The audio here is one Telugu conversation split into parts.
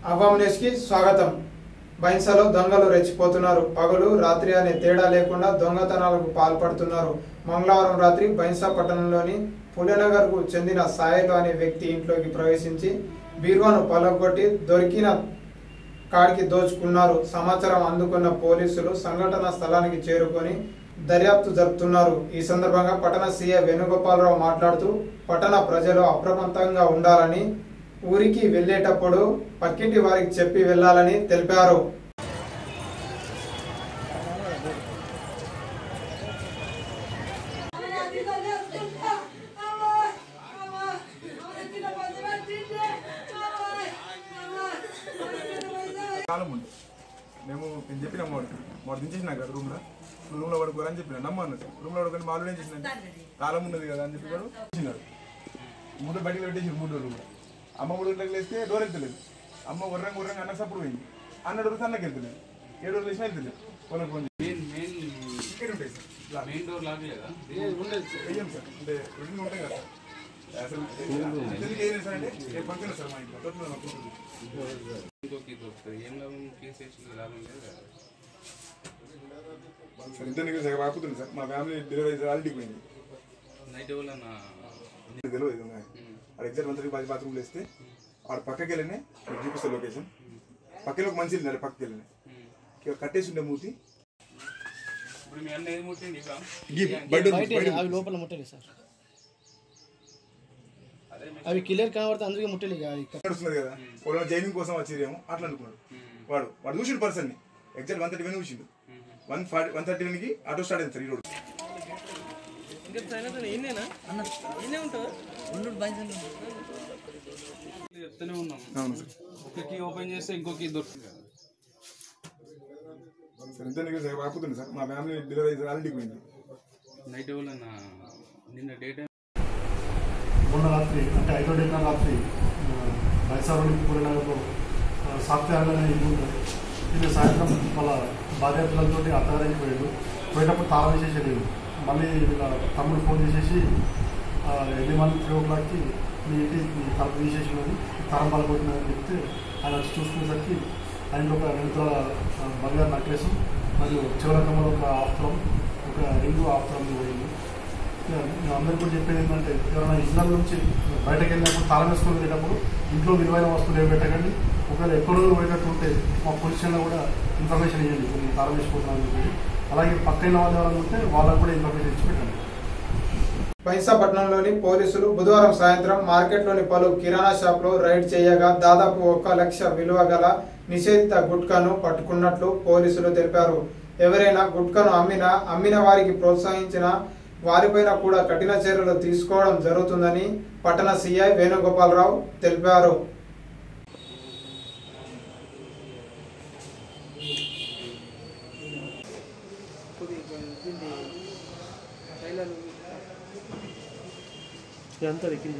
అవామ్ న్యూస్ కి స్వాగతం బైన్సాలో దొంగలు రెచ్చిపోతున్నారు పగలు రాత్రి అనే తేడా లేకుండా దొంగతనాలకు పాల్పడుతున్నారు మంగళవారం రాత్రి బైన్సా పట్టణంలోని పులెనగర్ కు చెందిన సాయిలు అనే వ్యక్తి ఇంట్లోకి ప్రవేశించి బీరువాను పలగొట్టి దొరికిన కాడికి దోచుకున్నారు సమాచారం అందుకున్న పోలీసులు సంఘటన స్థలానికి చేరుకొని దర్యాప్తు జరుపుతున్నారు ఈ సందర్భంగా పట్టణ సీఐ వేణుగోపాలరావు మాట్లాడుతూ పట్టణ ప్రజలు అప్రమత్తంగా ఉండాలని ఊరికి వెళ్ళేటప్పుడు పక్కింటి వారికి చెప్పి వెళ్ళాలని తెలిపారు కాలం ఉంది మేము నేను చెప్పిన మోడు మోడు దించేసినా కదా రూమ్లో రూమ్లో పడుకోరని చెప్పిన నమ్మను రూమ్లో పడుకొని మాలు ఏం చేసిన తాళం ఉన్నది కదా అని చెప్పి కూడా వచ్చినాడు మూడు బయటకు పెట్టేసి మూడు రోజులు కూడా అమ్మ మూడు గంటలకు లేస్తే డోర్ వెళ్తలేదు అమ్మ ఉర్రంగా ఉర్రంగా అన్న సప్పుడు పోయింది అన్న డోర్ అన్నకి వెళ్తలేదు ఏడు రోజులు వేసినా వెళ్తలేదు వాళ్ళకి ఫోన్ చేసి మెయిన్ మెయిన్ ఇక్కడ ఉంటాయి సార్ ఇలా మెయిన్ డోర్ లాక్ లేదా వెయ్యం సార్ అంటే రొటీన్ ఉంటాయి కదా సార్ అసలు అసలు ఏం సార్ అంటే ఏ ఫంక్షన్ సార్ మా ఇంట్లో తోటలో మా కూతురు. ఇంకొక దొరుకుతుంది ఏం లాభం కేసు వేసి లాభం లేదు కదా సార్ ఇంత నీకు సగం ఆపుతుంది సార్ మా ఫ్యామిలీ డెలివరీ ఆల్రెడీ పోయింది నైట్ ఎవరన్నా ఇది తెలియదు ఇది ఉన్నాయి. ఆడ ఎగ్జాక్ట్ మంత్రి బాజీ బాత్రూమ్లో వేస్తే ఆడ పక్కకి వెళ్ళినే మీకు చూపిస్తా లొకేషన్ పక్కన ఒక మంచి వెళ్ళినారు పక్కకి వెళ్ళినాయి ఇక కట్టేసి ఉండే మూతి ఇప్పుడు మీ అన్న ఏది ముట్టింది ఇక ఈ బయట ఉంది, బయట బయట ఉంది. అవి లోపల ముట్టలేదు సార్ అదే మీ- అవి క్లియర్ కనబడితే అందరికీ ముట్టలేదు ఇక అది నడుస్తున్నది కదా వాళ్ళు జైనింగ్ కోసం వచ్చిరేమో అట్లా అనుకున్నాడు వాడు వాడు చూసిండు పర్సన్ ని ఎగ్జాక్ట్ వన్ థర్టీ వన్ చూసిండు వన్ ఫార్టీ వన్ థర్టీ వన్కి ఆటో స్టార్ట్ అయింది సార్ ఈ రోడ్ చెప్తూనే ఉన్నాం అవును సార్ ఒక కీ ఓపెన్ చేస్తే ఇంకో కీ దొరుకుతుంది కదా సార్ ఇంత నీకు సగం ఆపుతుంది సార్ మా ఫ్యామిలీ డెలివరీ ఆల్రెడీ పోయింది నైట్ ఎవరన్నా నిన్న డే టైం మొన్న రాత్రి అంటే ఐదో డేట్న రాత్రి వైఎస్ఆర్ పూర్ణనగర్లో సాఫ్ట్వేర్ అనే ఇల్లు ఉంటుంది ఇది సాయంత్రం వాళ్ళ భార్య పిల్లలతో అత్తగారికి పోయాడు పోయేటప్పుడు తాళం వేసేసి వెళ్ళాడు మళ్ళీ వీళ్ళ తమ్ముడు ఫోన్ చేసేసి ఎన్ని మంది త్రీ ఓ క్లాక్కి మీ ఇంటి మీ తలుపు తీసేసి ఉన్నది తరం పలకొట్టినదని చెప్తే ఆయన వచ్చి చూసుకునేసరికి ఆయనలో ఒక రెండు తులాల, ఆ, బంగారు నక్లెస్ మరియు చివరకంలో ఒక ఆఫ్తరం ఒక రింగు ఆఫ్తరం పోయింది అందరికీ కూడా చెప్పేది ఏంటంటే ఎవరైనా ఇళ్ళ నుంచి బయటకు వెళ్ళినప్పుడు తాళం వేసుకొని వెళ్ళేటప్పుడు ఇంట్లో విలువైన వస్తువులు ఏమి పెట్టకండి ఒకవేళ ఎక్కడో పోయేటట్టు ఉంటే మా పోలీస్ స్టేషన్లో కూడా ఇన్ఫర్మేషన్ ఇవ్వండి కొన్ని తాళం వేసుకుంటున్నామని చెప్పి అలాగే పక్కన వాళ్ళు ఎవరైనా ఉంటే వాళ్ళకు కూడా ఇన్ఫర్మేషన్ ఇచ్చి పెట్టండి బైన్సా పట్టణంలోని పోలీసులు బుధవారం సాయంత్రం మార్కెట్లోని పలు కిరాణా షాపులో రైడ్ చేయగా దాదాపు ఒక లక్ష విలువ గల నిషేధిత గుట్కాను పట్టుకున్నట్లు పోలీసులు తెలిపారు ఎవరైనా గుట్కాను అమ్మినా అమ్మిన వారికి ప్రోత్సహించిన వారిపైన కూడా కఠిన చర్యలు తీసుకోవడం జరుగుతుందని పట్టణ సీఐ వేణుగోపాలరావు తెలిపారు ఇదంతా దగ్గర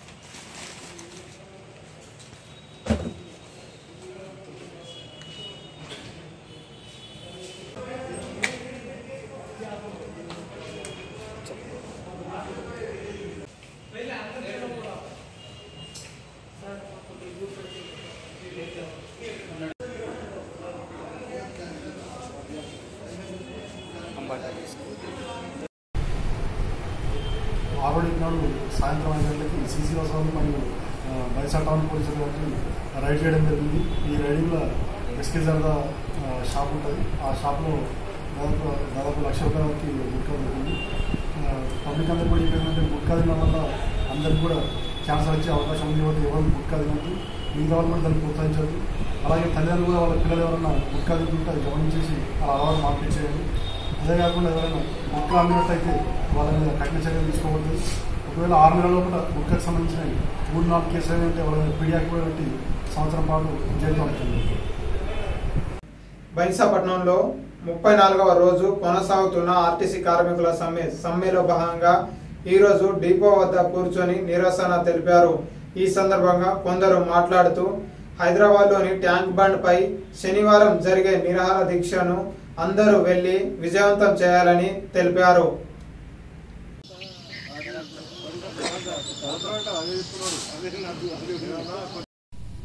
ఆరోడి నాడు సాయంత్రం ఐదు గంటలకి సీసీ అవసరం మరియు ఆ, బైసా టౌన్ పోలీసుల వారికి రైడ్ చేయడం జరిగింది ఈ రైడింగ్లో ఎస్కే జరదా ఆ, షాప్ ఉంటుంది ఆ షాప్లో దాదాపు దాదాపు లక్ష రూపాయల వరకు గుట్కా దొరికింది ఆ, పబ్లిక్ అందరూ కూడా ఏంటంటే గుట్కా తినడం వల్ల అందరికి కూడా క్యాన్సర్ వచ్చే అవకాశం ఉంది కాబట్టి ఎవరు గుట్కా తినద్దు మిగతా వాళ్ళు కూడా దాన్ని ప్రోత్సహించద్దు అలాగే తల్లిదండ్రులు కూడా వాళ్ళ పిల్లలు ఎవరైనా గుట్కా తింటుంటే అది గమనించేసి ఆ అలవాటు మార్పించేయండి అదే కాకుండా ఎవరైనా గుట్కా అమ్మినట్టయితే వాళ్ళ మీద కఠిన చర్యలు తీసుకోబడుతుంది ఒకవేళ ఆరు నెలల లోపల గుట్కాకు సంబంధించిన మూడు నాలుగు కేసులు ఏంటంటే వాళ్ళ మీద పీడియాకి కూడా పెట్టి సంవత్సరం పాటు జైలు ఉంటుంది బైన్సాపట్నంలో ముప్పై నాలుగవ రోజు కొనసాగుతున్న ఆర్టీసీ కార్మికుల సమ్మె సమ్మెలో భాగంగా ఈ రోజు డిపో వద్ద కూర్చొని నిరసన తెలిపారు ఈ సందర్భంగా కొందరు మాట్లాడుతూ హైదరాబాద్లోని ట్యాంక్ బండ్ పై శనివారం జరిగే నిరాహార దీక్షను అందరూ వెళ్లి విజయవంతం చేయాలని తెలిపారు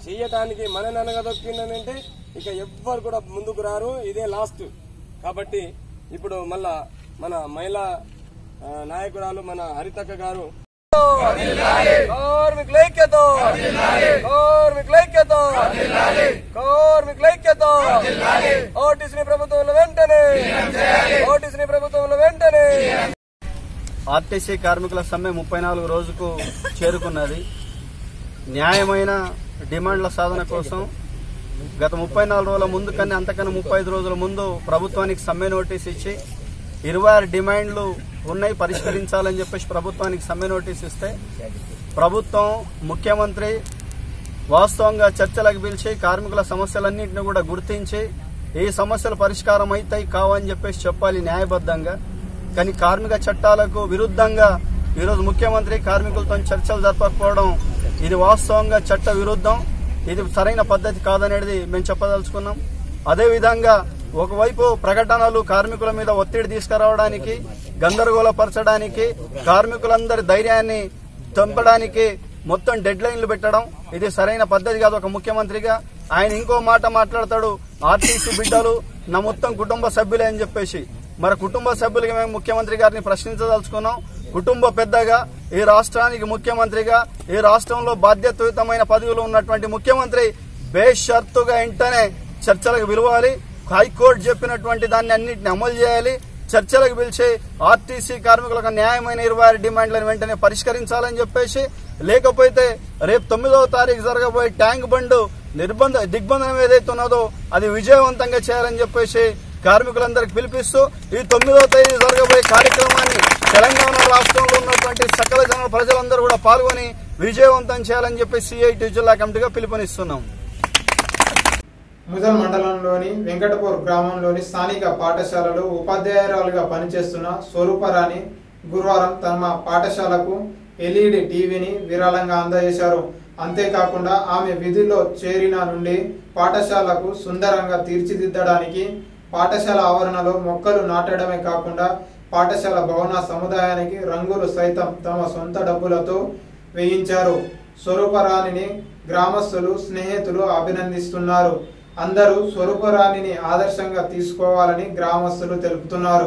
చేయటానికి మన ననగదొక్కిందంటే ఇక ఎవ్వరు కూడా ముందుకు రారు ఇదే లాస్ట్ కాబట్టి ఇప్పుడు మళ్ళా మన మహిళా ఆ, నాయకురాలు మన హరితక్క గారు కార్మికుల ఐక్యత కార్మికుల ఐక్యత కార్మికుల ఐక్యత ఓటీసీ ప్రభుత్వంలో వెంటనే ఓటీసీ ప్రభుత్వంలో వెంటనే ఆర్టీసీ కార్మికుల సమ్మె ముప్పై నాలుగు రోజుకు చేరుకున్నది న్యాయమైన డిమాండ్ల సాధన కోసం గత ముప్పై నాలుగు రోజుల ముందు కన్నా అంతకన్నా ముప్పై ఐదు రోజుల ముందు ప్రభుత్వానికి సమ్మె నోటీస్ ఇచ్చి ఇరవై ఆరు డిమాండ్లు ఉన్నాయి పరిష్కరించాలని చెప్పేసి ప్రభుత్వానికి సమ్మె నోటీస్ ఇస్తే ప్రభుత్వం ముఖ్యమంత్రి వాస్తవంగా చర్చలకు పిలిచి కార్మికుల సమస్యలన్నింటినీ కూడా గుర్తించి ఈ సమస్యలు పరిష్కారం అవుతాయి కావని చెప్పేసి చెప్పాలి న్యాయబద్ధంగా కానీ కార్మిక చట్టాలకు విరుద్ధంగా ఈరోజు ముఖ్యమంత్రి కార్మికులతో చర్చలు జరపకపోవడం ఇది వాస్తవంగా చట్ట విరుద్ధం ఇది సరైన పద్ధతి కాదనేది మేము చెప్పదలుచుకున్నాం అదేవిధంగా ఒకవైపు ప్రకటనలు కార్మికుల మీద ఒత్తిడి తీసుకురావడానికి గందరగోళపరచడానికి కార్మికులందరి ధైర్యాన్ని చంపడానికి మొత్తం డెడ్ లైన్లు పెట్టడం ఇది సరైన పద్ధతి కాదు ఒక ముఖ్యమంత్రిగా ఆయన ఇంకో మాట మాట్లాడతాడు ఆర్టీసీ బిడ్డలు నా మొత్తం కుటుంబ సభ్యులే అని చెప్పేసి మరి కుటుంబ సభ్యులకి మేము ముఖ్యమంత్రి గారిని ప్రశ్నించదలుచుకున్నాం కుటుంబ పెద్దగా ఈ రాష్ట్రానికి ముఖ్యమంత్రిగా ఈ రాష్ట్రంలో బాధ్యతాయుతమైన పదవిలో ఉన్నటువంటి ముఖ్యమంత్రి బేషరతుగా వెంటనే చర్చలకు పిలవాలి హైకోర్టు చెప్పినటువంటి దాన్ని అన్నింటిని అమలు చేయాలి చర్చలకు పిలిచి ఆర్టీసీ కార్మికులకు న్యాయమైన ఇరవై ఆరు డిమాండ్లను వెంటనే పరిష్కరించాలని చెప్పేసి లేకపోతే రేపు తొమ్మిదవ తారీఖు జరగబోయే ట్యాంక్ బండ్ నిర్బంధ దిగ్బంధనం ఏదైతే ఉన్నదో అది విజయవంతంగా చేయాలని చెప్పేసి కార్మికులందరికి పిలిపిస్తూ ఈ తొమ్మిదవ తేదీ జరగబోయే కార్యక్రమాన్ని తెలంగాణ రాష్ట్రంలో ఉన్నటువంటి సకల జన ప్రజలందరూ కూడా పాల్గొని విజయవంతం చేయాలని చెప్పి సిఐటి జిల్లా కమిటీగా పిలుపునిస్తున్నాం ముదల్ మండలంలోని వెంకటపూర్ గ్రామంలోని స్థానిక పాఠశాలలో ఉపాధ్యాయురాలుగా పనిచేస్తున్న స్వరూపరాణి గురువారం తమ పాఠశాలకు ఎల్ఈడి టీవీని విరాళంగా అందజేశారు అంతేకాకుండా ఆమె విధుల్లో చేరిన నుండి పాఠశాలకు సుందరంగా తీర్చిదిద్దడానికి పాఠశాల ఆవరణలో మొక్కలు నాటడమే కాకుండా పాఠశాల భవన సముదాయానికి రంగులు సైతం తమ సొంత డబ్బులతో వేయించారు స్వరూపరాణిని గ్రామస్తులు స్నేహితులు అభినందిస్తున్నారు అందరూ స్వరూపరాణిని ఆదర్శంగా తీసుకోవాలని గ్రామస్తులు తెలుపుతున్నారు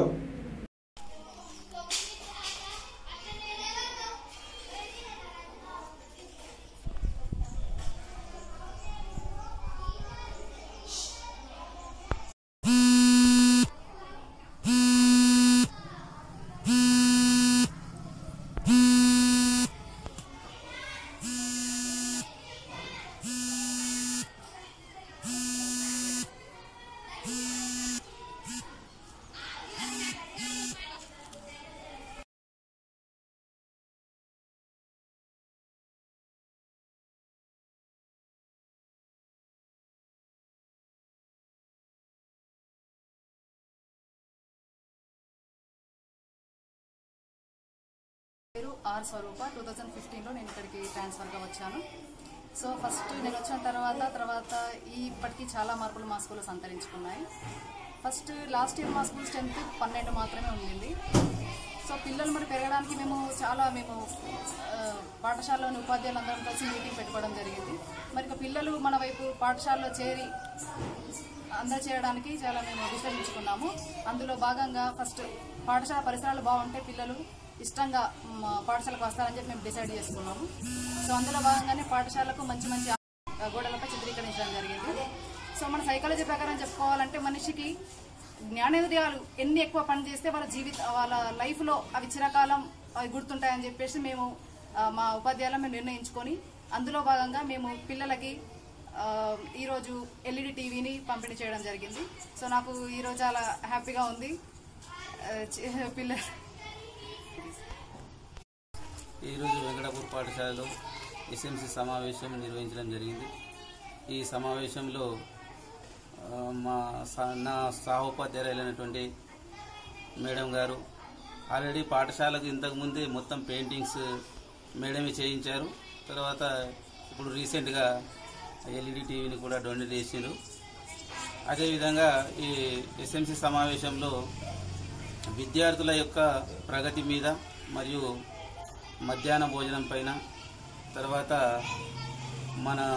పేరు ఆర్ స్వరూప టూ థౌజండ్ ఫిఫ్టీన్లో నేను ఇక్కడికి ట్రాన్స్ఫర్గా వచ్చాను సో ఫస్ట్ నేను వచ్చిన తర్వాత తర్వాత ఈ ఇప్పటికీ చాలా మార్పులు మా స్కూల్లో సంతరించుకున్నాయి ఫస్ట్ లాస్ట్ ఇయర్ మా స్కూల్ స్ట్రెంత్ పన్నెండు మాత్రమే ఉండింది సో పిల్లలు మరి పెరగడానికి మేము చాలా మేము ఆ, పాఠశాలలోని ఉపాధ్యాయులందరం కలిసి మీటింగ్ పెట్టుకోవడం జరిగింది మరి ఇక పిల్లలు మన వైపు పాఠశాలలో చేరి అందజేయడానికి చాలా మేము విశ్లేషించుకున్నాము అందులో భాగంగా ఫస్ట్ పాఠశాల పరిసరాలు బాగుంటే పిల్లలు ఇష్టంగా మా పాఠశాలకు వస్తారని చెప్పి మేము డిసైడ్ చేసుకున్నాము సో అందులో భాగంగానే పాఠశాలకు మంచి మంచి ఆ, గోడలపై చిత్రీకరించడం జరిగింది సో మన సైకాలజీ ప్రకారం చెప్పుకోవాలంటే మనిషికి జ్ఞానేంద్రియాలు ఎన్ని ఎక్కువ పని చేస్తే వాళ్ళ జీవిత వాళ్ళ లైఫ్లో అవి చిరకాలం అవి గుర్తుంటాయని చెప్పేసి మేము ఆ, మా ఉపాధ్యాయులు మేము నిర్ణయించుకొని అందులో భాగంగా మేము పిల్లలకి ఆ, ఈరోజు ఎల్ఈడి టీవీని పంపిణీ చేయడం జరిగింది సో నాకు ఈరోజు చాలా హ్యాపీగా ఉంది ఆ, చి- పిల్ల ఈరోజు వెంకటాపూర్ పాఠశాలలో ఎస్ఎంసి సమావేశం నిర్వహించడం జరిగింది ఈ సమావేశంలో ఆ, మా సా- నా సహోపాధ్యాయులైనటువంటి మేడం గారు ఆల్రెడీ పాఠశాలకు ఇంతకుముందే మొత్తం పెయింటింగ్స్ మేడమే చేయించారు తర్వాత ఇప్పుడు రీసెంట్గా ఎల్ఈడి టీవీని కూడా డొనేట్ చేసిండ్రు అదేవిధంగా ఈ ఎస్ఎంసి సమావేశంలో విద్యార్థుల యొక్క ప్రగతి మీద మరియు మధ్యాహ్న భోజనం పైన తర్వాత మన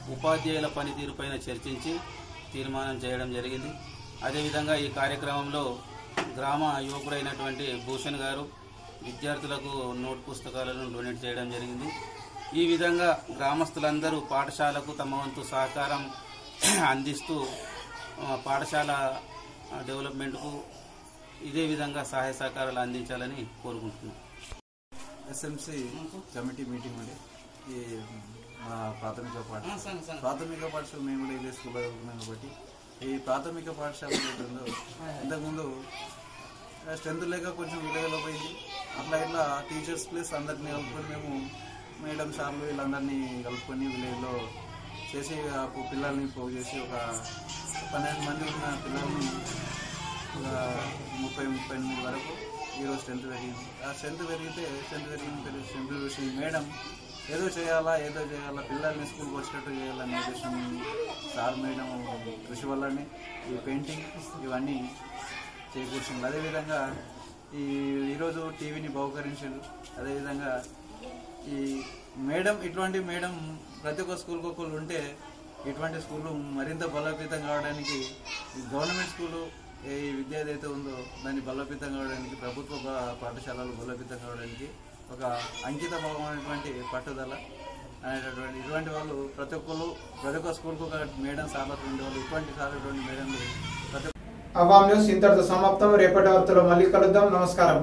ఉపాధ్యాయుల పనితీరుపైన చర్చించి తీర్మానం చేయడం జరిగింది అదేవిధంగా ఈ కార్యక్రమంలో గ్రామ యువకుడైనటువంటి భూషణ్ గారు విద్యార్థులకు నోట్ పుస్తకాలను డొనేట్ చేయడం జరిగింది ఈ విధంగా గ్రామస్తులందరూ పాఠశాలకు తమ వంతు సహకారం అందిస్తూ ఆ, పాఠశాల ఆ, డెవలప్మెంట్కు ఇదే విధంగా సహాయ సహకారాలు అందించాలని కోరుకుంటున్నాం ఎస్ఎంసి కమిటీ మీటింగ్ ఉండే ఈ మా ప్రాథమిక పాఠశాల ప్రాథమిక పాఠశాల మేము కూడా ఇదే స్కూల్లో చదువుకున్నాం కాబట్టి ఈ ప్రాథమిక పాఠశాల ఏదైతే ఉందో ఇంతకుముందు స్ట్రెంత్ లేక కొంచెం విలువలో పోయింది అట్లా ఇట్లా టీచర్స్ ప్లస్ అందరినీ కలుపుకొని మేము మేడం సార్లు వీళ్ళందరినీ కలుపుకొని విలేజ్లో చేసి ఆ పిల్లల్ని పోగు చేసి ఒక పన్నెండు మంది ఉన్న పిల్లల్ని ఒక ముప్పై ముప్పై ఎనిమిది వరకు ఈరోజు స్ట్రెంత్ పెరిగింది ఆ స్ట్రెంత్ పెరిగితే స్ట్రెంత్ పెరిగిన పెరిగి స్ట్రెంత్ చూసి మేడం ఏదో చేయాలా ఏదో చేయాలా పిల్లల్ని స్కూల్కి వచ్చేటట్టు చేయాలనే ఉద్దేశం సార్ మేడం కృషి వల్లనే ఈ పెయింటింగ్ ఇవన్నీ చేకూర్చింది అదేవిధంగా ఈ ఈరోజు టీవీని బహుకరించారు అదేవిధంగా ఈ మేడం ఇటువంటి మేడం ప్రతి ఒక్క స్కూల్కి ఒకళ్ళు ఉంటే ఇటువంటి స్కూళ్ళు మరింత బలోపేతం కావడానికి ఈ గవర్నమెంట్ స్కూలు ఏ విద్య ఏదైతే ఉందో దాన్ని బలోపేతం కావడానికి ప్రభుత్వ పా- పాఠశాలలు బలోపేతం కావడానికి ఒక అంకిత భావమైనటువంటి పట్టుదల అనేటటువంటి ఇటువంటి వాళ్ళు ప్రతి ఒక్కరు ప్రతి ఒక్క స్కూల్కి ఒక మేడం సార్లు ఉండేవాళ్ళు ఇటువంటి సార్లు ఇటువంటి మేడంలు ప్రతి అవాం న్యూస్ ఇంతటితో సమాప్తం రేపటి వార్తలో మళ్ళీ కలుద్దాం నమస్కారం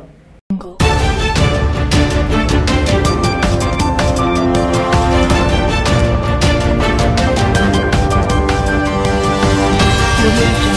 Audio Jungle.